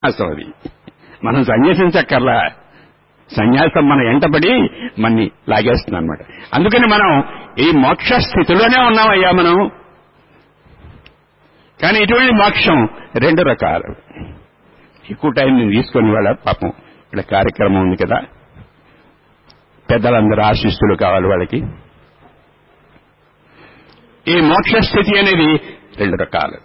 సన్యాసం అది మనం సన్యాసించక్కర్లా సన్యాసం మన ఎంటబడి మన్ని లాగేస్తుంది అనమాట అందుకని మనం ఈ మోక్ష స్థితిలోనే ఉన్నామయ్యా మనం కానీ ఇటువంటి మోక్షం రెండు రకాలు ఎక్కువ టైం నేను తీసుకుని వాళ్ళ పాపం ఇక్కడ కార్యక్రమం ఉంది కదా పెద్దలందరూ ఆశిస్తులు కావాలి వాళ్ళకి ఈ మోక్ష స్థితి అనేది రెండు రకాలు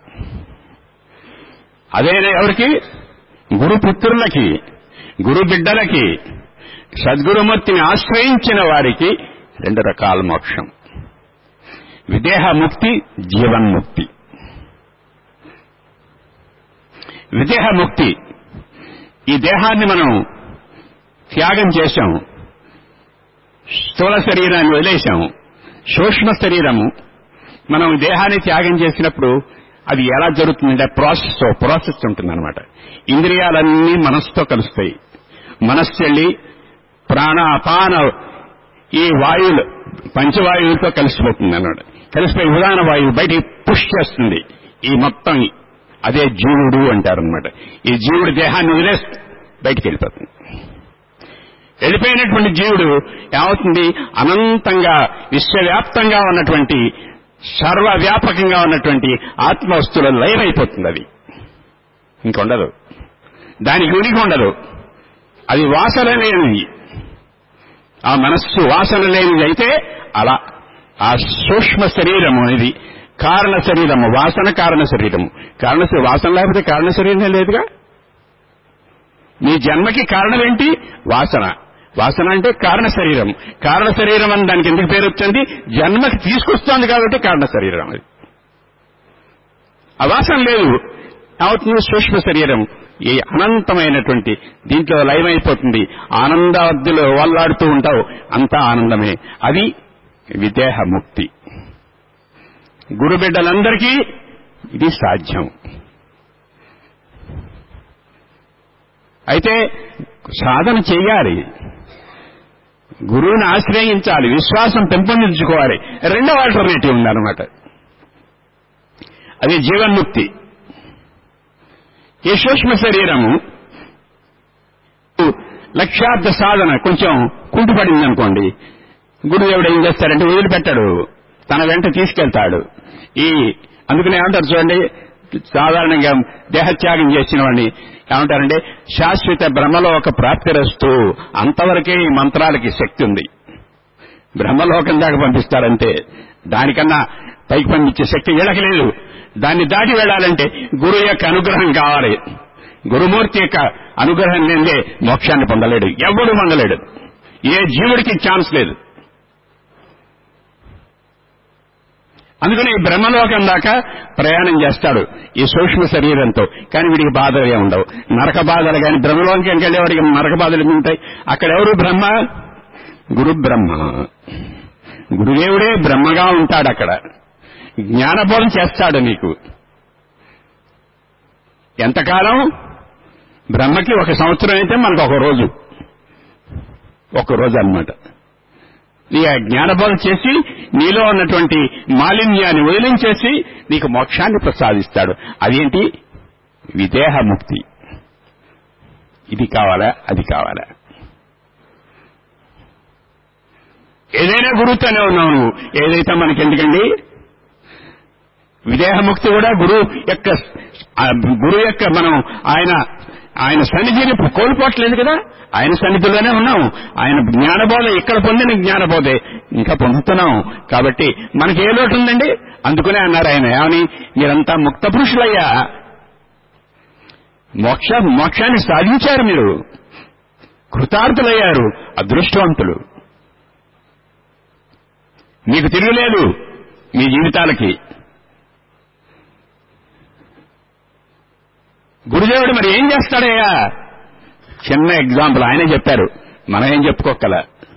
అదే ఎవరికి గురు పుత్రులకి గురు బిడ్డలకి సద్గురుమూర్తిని ఆశ్రయించిన వారికి రెండు రకాల మోక్షం విదేహముక్తి జీవన్ముక్తి విదేహముక్తి ఈ దేహాన్ని మనం త్యాగం చేశాం స్థూల శరీరాన్ని వదిలేశాం సూక్ష్మ శరీరము మనం దేహాన్ని త్యాగం చేసినప్పుడు అది ఎలా జరుగుతుందంటే ప్రాసెస్ ప్రాసెస్ ఉంటుందన్నమాట ఇంద్రియాలన్నీ మనస్సుతో కలుస్తాయి మనస్సు వెళ్ళి ప్రాణ అపాన ఈ వాయువులు పంచవాయువులతో కలిసిపోతుంది అన్నమాట కలిసిపోయి ఉదాహరణ వాయువు బయటికి పుష్ చేస్తుంది ఈ మొత్తం అదే జీవుడు అంటారనమాట ఈ జీవుడు దేహాన్ని వదిలేసి బయటికి వెళ్ళిపోతుంది వెళ్ళిపోయినటువంటి జీవుడు ఏమవుతుంది అనంతంగా విశ్వవ్యాప్తంగా ఉన్నటువంటి సర్వవ్యాపకంగా ఉన్నటువంటి ఆత్మ వస్తువులో లయమైపోతుంది అది ఇంకొండదు దానికి ఉనికి ఉండదు అది వాసన లేనిది ఆ మనస్సు వాసన లేనిది అయితే అలా ఆ సూక్ష్మ శరీరము అనేది కారణ శరీరము వాసన కారణ శరీరము కారణ శరీ- వాసన లేకపోతే కారణ శరీరమే లేదుగా మీ జన్మకి కారణం ఏంటి వాసన వాసన అంటే కారణ శరీరం కారణ శరీరం అని దానికి ఎందుకు పేరు వచ్చింది జన్మకి తీసుకొస్తోంది కాబట్టి కారణ శరీరం అది ఆ వాసన లేదు అవుతుంది సూక్ష్మ శరీరం ఈ అనంతమైనటువంటి దీంట్లో లయమైపోతుంది ఆనందావద్దులో వల్లాడుతూ ఉంటావు అంతా ఆనందమే అది విదేహ ముక్తి గురుబిడ్డలందరికీ ఇది సాధ్యం అయితే సాధన చేయాలి గురువుని ఆశ్రయించాలి విశ్వాసం పెంపొందించుకోవాలి రెండవ ఆల్టర్నేటివ్ ఉందన్నమాట అది జీవన్ముక్తి ఈ సూక్ష్మ శరీరము లక్ష్యార్థ సాధన కొంచెం కుంటుపడింది అనుకోండి గురుదేవుడు ఏం చేస్తాడంటే వదిలిపెట్టాడు తన వెంట తీసుకెళ్తాడు ఈ అందుకనే ఏమంటారు చూడండి సాధారణంగా దేహత్యాగం చేసిన వాడిని ఏమంటారంటే శాశ్వత బ్రహ్మలోక ప్రాప్తిరస్తూ అంతవరకే ఈ మంత్రాలకి శక్తి ఉంది బ్రహ్మలోకం దాకా పంపిస్తారంటే దానికన్నా పైకి పంపించే శక్తి వీళ్ళకి లేదు దాన్ని దాటి వెళ్ళాలంటే గురువు యొక్క అనుగ్రహం కావాలి గురుమూర్తి యొక్క అనుగ్రహం లేదే మోక్షాన్ని పొందలేడు ఎవడు పొందలేడు ఏ జీవుడికి ఛాన్స్ లేదు అందుకని ఈ బ్రహ్మలోకం దాకా ప్రయాణం చేస్తాడు ఈ సూక్ష్మ శరీరంతో కానీ వీడికి బాధలు ఏమి ఉండవు నరక బాధలు కానీ బ్రహ్మలోకానికి వెళ్ళేవాడికి నరక బాధలు ఏమి ఉంటాయి అక్కడ ఎవరు బ్రహ్మ గురు బ్రహ్మ గురుదేవుడే బ్రహ్మగా ఉంటాడు అక్కడ జ్ఞానబోధం చేస్తాడు నీకు ఎంతకాలం బ్రహ్మకి ఒక సంవత్సరం అయితే మనకు ఒక రోజు ఒక రోజు అన్నమాట నీ ఆ జ్ఞానబోధ చేసి నీలో ఉన్నటువంటి మాలిన్యాన్ని వదిలించేసి నీకు మోక్షాన్ని ప్రసాదిస్తాడు అదేంటి విదేహముక్తి ఇది కావాలా అది కావాలా ఏదైనా గురువుతోనే ఉన్నావు నువ్వు ఏదైతే మనకెందుకండి విదేహముక్తి కూడా గురువు యొక్క ఆ గురువు యొక్క మనం ఆయన ఆయన సన్నిధిని కోల్పోవట్లేదు కదా ఆయన సన్నిధిలోనే ఉన్నాం ఆయన జ్ఞానబోధ ఇక్కడ పొందిన జ్ఞానబోధే ఇంకా పొందుతున్నాం కాబట్టి మనకి ఏ లోటు ఉందండి అందుకనే అన్నారు ఆయన ఏమని మీరంతా ముక్త పురుషులయ్యా మోక్ష మోక్షాన్ని సాధించారు మీరు కృతార్థులయ్యారు అదృష్టవంతులు మీకు తిరుగులేదు మీ జీవితాలకి గురుదేవుడు మరి ఏం చేస్తాడయ్యా చిన్న ఎగ్జాంపుల్ ఆయనే చెప్పారు మనం ఏం చెప్పుకోగల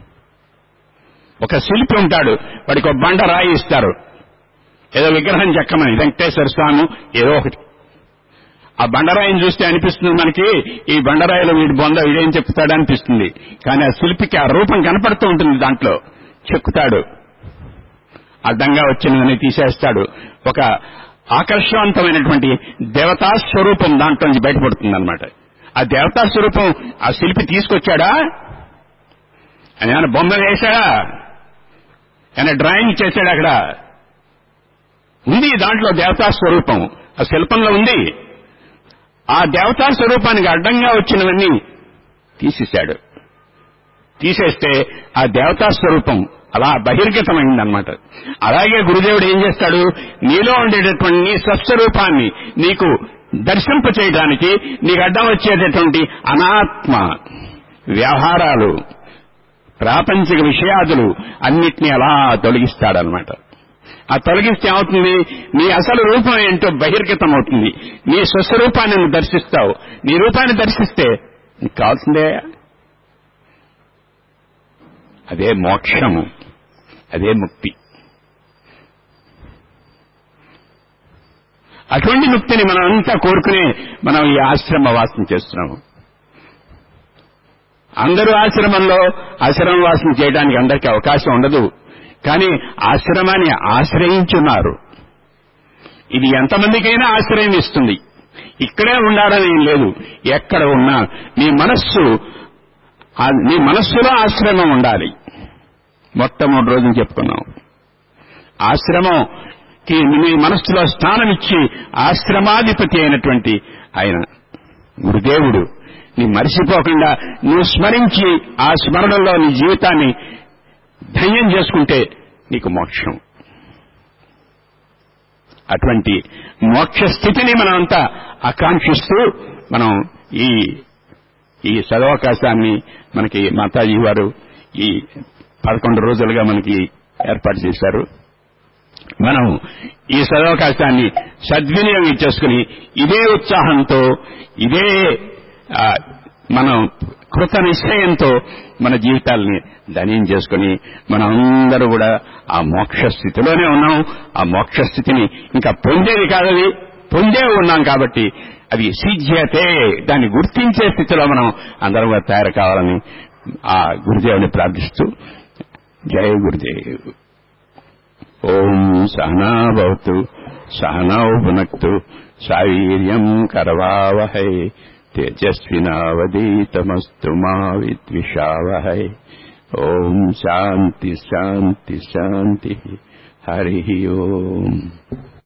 ఒక శిల్పి ఉంటాడు వాడికి ఒక బండ రాయి ఇస్తారు ఏదో విగ్రహం చెక్కమని వెంకటేశ్వర స్వామి ఏదో ఒకటి ఆ బండరాయిని చూస్తే అనిపిస్తుంది మనకి ఈ బండరాయిలో వీడి బొంద వీడేం చెప్తాడు అనిపిస్తుంది కానీ ఆ శిల్పికి ఆ రూపం కనపడుతూ ఉంటుంది దాంట్లో చెక్కుతాడు అడ్డంగా వచ్చినదని తీసేస్తాడు ఒక ఆకర్షవంతమైనటువంటి దేవతా స్వరూపం దాంట్లో నుంచి బయటపడుతుంది అనమాట ఆ దేవతా స్వరూపం ఆ శిల్పి తీసుకొచ్చాడా అని ఏమైనా బొమ్మ వేశాడా ఏమైనా డ్రాయింగ్ చేశాడా అక్కడ ఉంది దాంట్లో దేవతా స్వరూపం ఆ శిల్పంలో ఉంది ఆ దేవతా స్వరూపానికి అడ్డంగా వచ్చినవన్నీ తీసేశాడు తీసేస్తే ఆ దేవతా స్వరూపం అలా బహిర్గతమైందనమాట అలాగే గురుదేవుడు ఏం చేస్తాడు నీలో ఉండేటటువంటి నీ స్వస్వరూపాన్ని నీకు దర్శింప చేయడానికి నీకు అడ్డం వచ్చేటటువంటి అనాత్మ వ్యవహారాలు ప్రాపంచిక విషయాదులు అన్నిటినీ అలా తొలగిస్తాడనమాట ఆ తొలగిస్తే ఏమవుతుంది నీ అసలు రూపం ఏంటో బహిర్గతం అవుతుంది నీ స్వస్వరూపాన్ని నువ్వు దర్శిస్తావు నీ రూపాన్ని దర్శిస్తే నీకు కావాల్సిందే అదే మోక్షము అదే ముక్తి అటువంటి ముక్తిని మనం అంతా కోరుకునే మనం ఈ ఆశ్రమ వాసన చేస్తున్నాము అందరూ ఆశ్రమంలో ఆశ్రమ వాసన చేయడానికి అందరికీ అవకాశం ఉండదు కానీ ఆశ్రమాన్ని ఆశ్రయించున్నారు ఇది ఎంతమందికైనా ఆశ్రయం ఇస్తుంది ఇక్కడే ఉండాలని ఏం లేదు ఎక్కడ ఉన్నా నీ మనస్సు ఆ- నీ మనస్సులో ఆశ్రమం ఉండాలి మొట్టమొదటి రోజున చెప్పుకున్నాం ఆశ్రమంకి నీ మనస్సులో స్థానం ఇచ్చి ఆశ్రమాధిపతి అయినటువంటి ఆయన గురుదేవుడు నీ మరిచిపోకుండా నువ్వు స్మరించి ఆ స్మరణలో నీ జీవితాన్ని ధన్యం చేసుకుంటే నీకు మోక్షం అటువంటి మోక్ష స్థితిని మనమంతా ఆకాంక్షిస్తూ మనం ఈ ఈ సదవకాశాన్ని మనకి మాతాజీ వారు ఈ పదకొండు రోజులుగా మనకి ఏర్పాటు చేశారు మనం ఈ సదవకాశాన్ని సద్వినియోగం చేసుకుని ఇదే ఉత్సాహంతో ఇదే ఆ, మనం కృత నిశ్చయంతో మన జీవితాల్ని ధన్యం చేసుకుని మనం అందరూ కూడా ఆ మోక్ష స్థితిలోనే ఉన్నాం ఆ మోక్ష స్థితిని ఇంకా పొందేది కాదది పొందే ఉన్నాం కాబట్టి అది సిద్ధ్యతే దాన్ని గుర్తించే స్థితిలో మనం అందరం కూడా తయారు కావాలని ఆ గురుదేవుని ప్రార్థిస్తూ జయ గురుదేవ్ ఓం సహనా భవతు సహనౌ భునక్తు సావీర్యం కరవావహై తేజస్వినావదీతమస్తు మా విద్విషావహై ఓం శాంతి శాంతి శాంతి హరి ఓం